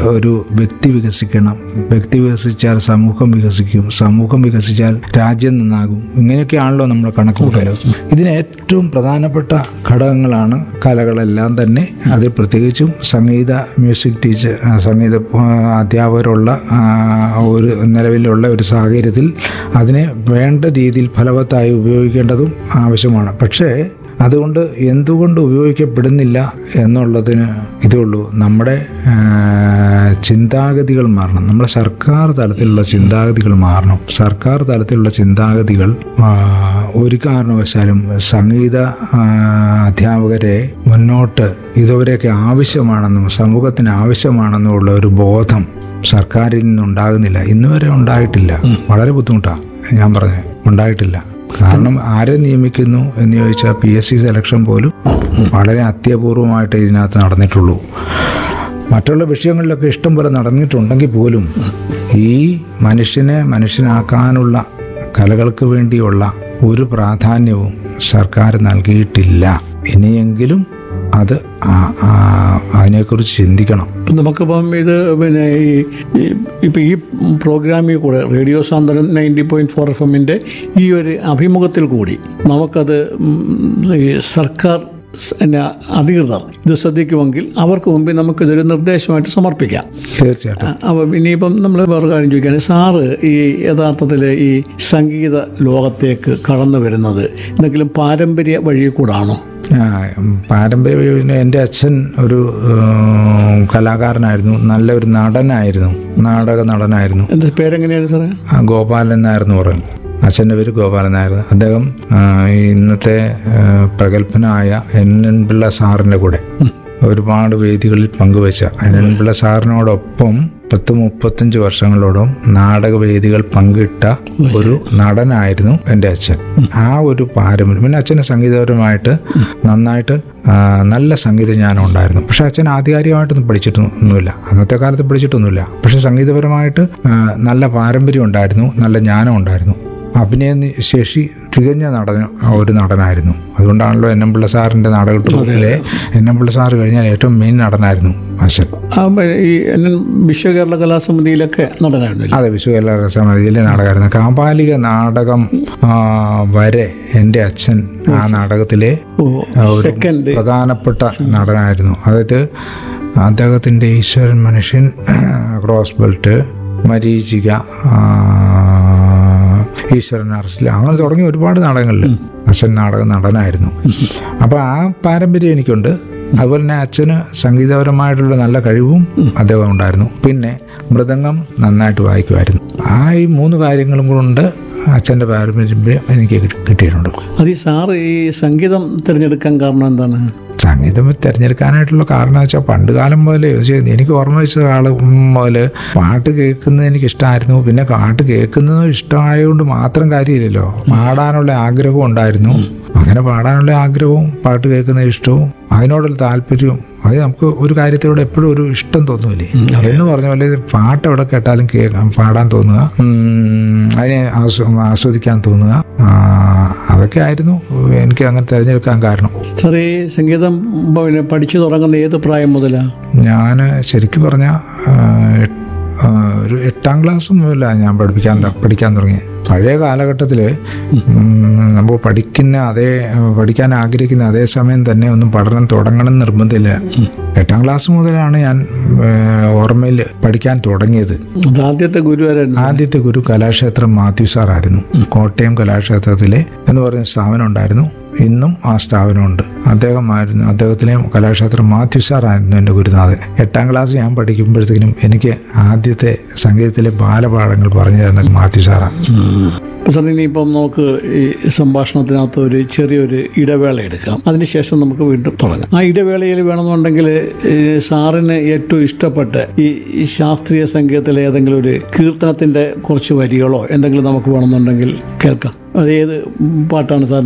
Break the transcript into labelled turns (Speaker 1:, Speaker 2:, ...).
Speaker 1: ഒരു വ്യക്തി വികസിക്കണം വ്യക്തി വികസിച്ചാൽ സമൂഹം വികസിക്കും സമൂഹം വികസിച്ചാൽ രാജ്യം നന്നാകും ഇങ്ങനെയൊക്കെയാണല്ലോ നമ്മുടെ കണക്കുകൂട്ടൽ ഇതിന് ഏറ്റവും പ്രധാനപ്പെട്ട ഘടകങ്ങളാണ് കലകളെല്ലാം തന്നെ അതിൽ പ്രത്യേകിച്ചും സംഗീത മ്യൂസിക് ടീച്ചർ ആ, സംഗീത ആ, അധ്യാപകരുള്ള ആ, ഒരു നിലവിലുള്ള ഒരു സാഹചര്യത്തിൽ അതിനെ വേണ്ട രീതിയിൽ ഫലവത്തായി ഉപയോഗിക്കേണ്ടതും ആവശ്യമാണ് പക്ഷേ അതുകൊണ്ട് എന്തുകൊണ്ട് ഉപയോഗിക്കപ്പെടുന്നില്ല എന്നുള്ളതിന് ഇതേ ഉള്ളൂ നമ്മുടെ ആ, ചിന്താഗതികൾ മാറണം നമ്മുടെ സർക്കാർ തലത്തിലുള്ള ചിന്താഗതികൾ മാറണം സർക്കാർ തലത്തിലുള്ള ചിന്താഗതികൾ ആ, ഒരു കാരണവശാലും സംഗീത ആ, അധ്യാപകരെ മുന്നോട്ട് ഇതുവരെയൊക്കെ ആവശ്യമാണെന്നും സമൂഹത്തിന് ആവശ്യമാണെന്നും ഉള്ള ഒരു ബോധം സർക്കാരിൽ നിന്നുണ്ടാകുന്നില്ല ഇന്നുവരെ ഉണ്ടായിട്ടില്ല വളരെ ബുദ്ധിമുട്ടാണ് ഞാൻ പറഞ്ഞത് ഉണ്ടായിട്ടില്ല കാരണം ആരെ നിയമിക്കുന്നു എന്ന് ചോദിച്ചാൽ പി എസ് സി സെലക്ഷൻ പോലും വളരെ അത്യപൂർവമായിട്ട് ഇതിനകത്ത് നടന്നിട്ടുള്ളൂ മറ്റുള്ള വിഷയങ്ങളിലൊക്കെ ഇഷ്ടം പോലെ നടന്നിട്ടുണ്ടെങ്കിൽ പോലും ഈ മനുഷ്യനെ മനുഷ്യനാക്കാനുള്ള കലകൾക്ക് വേണ്ടിയുള്ള ഒരു പ്രാധാന്യവും സർക്കാർ നൽകിയിട്ടില്ല ഇനിയെങ്കിലും അത് ആ- ആ- അതിനെക്കുറിച്ച് ചിന്തിക്കണം
Speaker 2: ഇപ്പം നമുക്കിപ്പം ഇത് പിന്നെ ഈ ഈ- ഇപ്പം ഈ പ്രോഗ്രാമിൽ കൂടെ radio Santhwanam ninety point four F എമ്മിൻ്റെ ഈ ഒരു അഭിമുഖത്തിൽ കൂടി നമുക്കത് ഉം, ഈ സർക്കാർ സ് പിന്നെ അധികൃതർ ഇത് ശ്രദ്ധിക്കുമെങ്കിൽ അവർക്ക് മുമ്പിൽ നമുക്കിതൊരു നിർദ്ദേശമായിട്ട് സമർപ്പിക്കാം
Speaker 1: തീർച്ചയായിട്ടും
Speaker 2: അപ്പം ഇനിയിപ്പം നമ്മൾ വേറെ കാര്യം ചോദിക്കുകയാണ് സാറ് ഈ യഥാർത്ഥത്തിൽ ഈ സംഗീത ലോകത്തേക്ക് കടന്നു വരുന്നത് എന്തെങ്കിലും പാരമ്പര്യ വഴി കൂടാണോ
Speaker 1: ആ, പാരമ്പര്യ പിന്നെ എൻ്റെ അച്ഛൻ ഒരു ഉം, കലാകാരനായിരുന്നു നല്ലൊരു നടനായിരുന്നു നാടക നടനായിരുന്നു
Speaker 2: എന്താ പേരെങ്ങനെയാണ് സാറേ
Speaker 1: ആ, ഗോപാലൻ നായർന്ന് പറയും അച്ഛൻ്റെ പേര് ഗോപാലൻ നായർ അദ്ദേഹം ആ, ഈ ഇന്നത്തെ ആ, പ്രഗത്ഭനായ എൻ എൻ പിള്ള സാറിൻ്റെ കൂടെ ഒരുപാട് വേദികളിൽ പങ്കുവച്ച എൻ എൻ പിള്ള സാറിനോടൊപ്പം പത്ത് മുപ്പത്തഞ്ച് വർഷങ്ങളോളം നാടകവേദികൾ പങ്കിട്ട ഒരു നടനായിരുന്നു എൻ്റെ അച്ഛൻ ആ ഒരു പാരമ്പര്യം പിന്നെ അച്ഛന് സംഗീതപരമായിട്ട് നന്നായിട്ട് ആ, നല്ല സംഗീതജ്ഞാനം ഉണ്ടായിരുന്നു പക്ഷെ അച്ഛൻ ആധികാരികമായിട്ടൊന്നും പഠിച്ചിട്ടൊന്നുമില്ല അന്നത്തെ കാലത്ത് പഠിച്ചിട്ടൊന്നുമില്ല പക്ഷെ സംഗീതപരമായിട്ട് ആ, നല്ല പാരമ്പര്യം ഉണ്ടായിരുന്നു നല്ല ജ്ഞാനം ഉണ്ടായിരുന്നു അഭിനയ നി- ശേഷി തികഞ്ഞ നടന ഒരു നടനായിരുന്നു അതുകൊണ്ടാണല്ലോ എൻ എം പിള്ള സാറിൻ്റെ നാടകത്തിലെ എൻ എം പിള്ള സാറ് കഴിഞ്ഞാൽ ഏറ്റവും മെയിൻ നടനായിരുന്നു അച്ഛൻ
Speaker 2: ആ, ഈ എൻ എൻ വിശ്വകേരള കലാസമിതിയിലൊക്കെ നടനായിരുന്നില്ല
Speaker 1: അതെ വിശ്വകല സമിതിയിലെ നാടകമായിരുന്നു കാപാലിക നാടകം ആ, വരെ എൻ്റെ അച്ഛൻ ആ നാടകത്തിലെ
Speaker 2: ഓ
Speaker 1: ആ, ഒരു
Speaker 2: സെക്കൻഡ്
Speaker 1: പ്രധാനപ്പെട്ട നടനായിരുന്നു അതായത് അദ്ദേഹത്തിൻ്റെ ഈശ്വരൻ മനുഷ്യൻ ക്രോസ് ബെൽറ്റ് മരീചിക ആ, ഈശ്വരൻ അറസ്റ്റിൽ അങ്ങനെ തുടങ്ങിയ ഒരുപാട് നാടകങ്ങളിൽ അച്ഛൻ നാടക നടനായിരുന്നു അപ്പോൾ ആ പാരമ്പര്യം എനിക്കുണ്ട് അതുപോലെ തന്നെ അച്ഛന് സംഗീതപരമായിട്ടുള്ള നല്ല കഴിവും അദ്ദേഹം ഉണ്ടായിരുന്നു പിന്നെ മൃദംഗം നന്നായിട്ട് വായിക്കുമായിരുന്നു ആ ഈ മൂന്ന് കാര്യങ്ങളും കൊണ്ട് അച്ഛൻ്റെ പാരമ്പര്യം എനിക്ക് കിട്ടി- കിട്ടിയിട്ടുണ്ട്
Speaker 2: അത് ഈ സാറ് ഈ സംഗീതം തിരഞ്ഞെടുക്കാൻ കാരണം എന്താണ്
Speaker 1: സംഗീതം തിരഞ്ഞെടുക്കാനായിട്ടുള്ള കാരണം വെച്ചാൽ പണ്ട് കാലം മുതലേ പക്ഷേ എനിക്ക് ഓർമ്മ വെച്ച ആൾ മുതൽ പാട്ട് കേൾക്കുന്നത് എനിക്ക് ഇഷ്ടമായിരുന്നു പിന്നെ പാട്ട് കേൾക്കുന്നത് ഇഷ്ടമായതുകൊണ്ട് മാത്രം കാര്യമില്ലല്ലോ പാടാനുള്ള ആഗ്രഹവും ഉണ്ടായിരുന്നു അങ്ങനെ പാടാനുള്ള ആഗ്രഹവും പാട്ട് കേൾക്കുന്ന ഇഷ്ടവും അതിനോടുള്ള താല്പര്യവും അത് നമുക്ക് ഒരു കാര്യത്തിലൂടെ എപ്പോഴും ഒരു ഇഷ്ടം തോന്നൂലേ എന്ന് പറഞ്ഞ പോലെ പാട്ട് എവിടെ കേട്ടാലും കേൾക്കാം പാടാൻ തോന്നുക ഉം, അതിനെ ആസ്വ- ആസ്വദിക്കാൻ തോന്നുക ആ, അതൊക്കെ ആയിരുന്നു എനിക്ക് അങ്ങനെ തിരഞ്ഞെടുക്കാൻ കാരണം
Speaker 2: സാർ ഈ സംഗീതം പിന്നെ പഠിച്ചു തുടങ്ങുന്ന ഏത് പ്രായം മുതലാ
Speaker 1: ഞാൻ ശരിക്കും പറഞ്ഞ ഒരു എട്ടാം ക്ലാസ് മുതലാണ് ഞാൻ പഠിപ്പിക്കാൻ ത- പഠിക്കാൻ തുടങ്ങി പഴയ കാലഘട്ടത്തിൽ നമ്മൾ പഠിക്കുന്ന അതേ പഠിക്കാൻ ആഗ്രഹിക്കുന്ന അതേ സമയം തന്നെ ഒന്നും പഠനം തുടങ്ങണം എന്ന് നിർബന്ധമില്ല എട്ടാം ക്ലാസ് മുതലാണ് ഞാൻ ഓർമ്മയിൽ പഠിക്കാൻ തുടങ്ങിയത്
Speaker 2: അത് ആദ്യത്തെ ഗുരു ആരായിരുന്നു
Speaker 1: ആദ്യത്തെ ഗുരു കലാക്ഷേത്രം മാത്യു സാറായിരുന്നു കോട്ടയം കലാക്ഷേത്രത്തിലെ എന്ന് പറഞ്ഞ സ്ഥാപനം ഉണ്ടായിരുന്നു ഇന്നും ആ സ്ഥാപനമുണ്ട് അദ്ദേഹമായിരുന്നു അദ്ദേഹത്തിലെ കലാക്ഷേത്രം മാത്യു സാറായിരുന്നു എൻ്റെ ഗുരുനാഥൻ എട്ടാം ക്ലാസ് ഞാൻ പഠിക്കുമ്പോഴത്തേക്കിനും എനിക്ക് ആദ്യത്തെ സംഗീതത്തിലെ ബാലപാഠങ്ങൾ പറഞ്ഞു തന്നത് മാത്യു സാറാണ്
Speaker 2: അപ്പോൾ സാർ ഇനിയിപ്പം നമുക്ക് ഈ സംഭാഷണത്തിനകത്ത് ഒരു ചെറിയൊരു ഇടവേള എടുക്കാം അതിനുശേഷം നമുക്ക് വീണ്ടും തുടങ്ങാം ആ ഇടവേളയിൽ വേണമെന്നുണ്ടെങ്കിൽ ഈ സാറിന് ഏറ്റവും ഇഷ്ടപ്പെട്ട ഈ ഈ ശാസ്ത്രീയ സംഗീതത്തിലെ ഏതെങ്കിലും ഒരു കീർത്തനത്തിന്റെ കുറച്ച് വരികളോ എന്തെങ്കിലും നമുക്ക് വേണമെന്നുണ്ടെങ്കിൽ കേൾക്കാം അത് ഏത് പാട്ടാണ് സാർ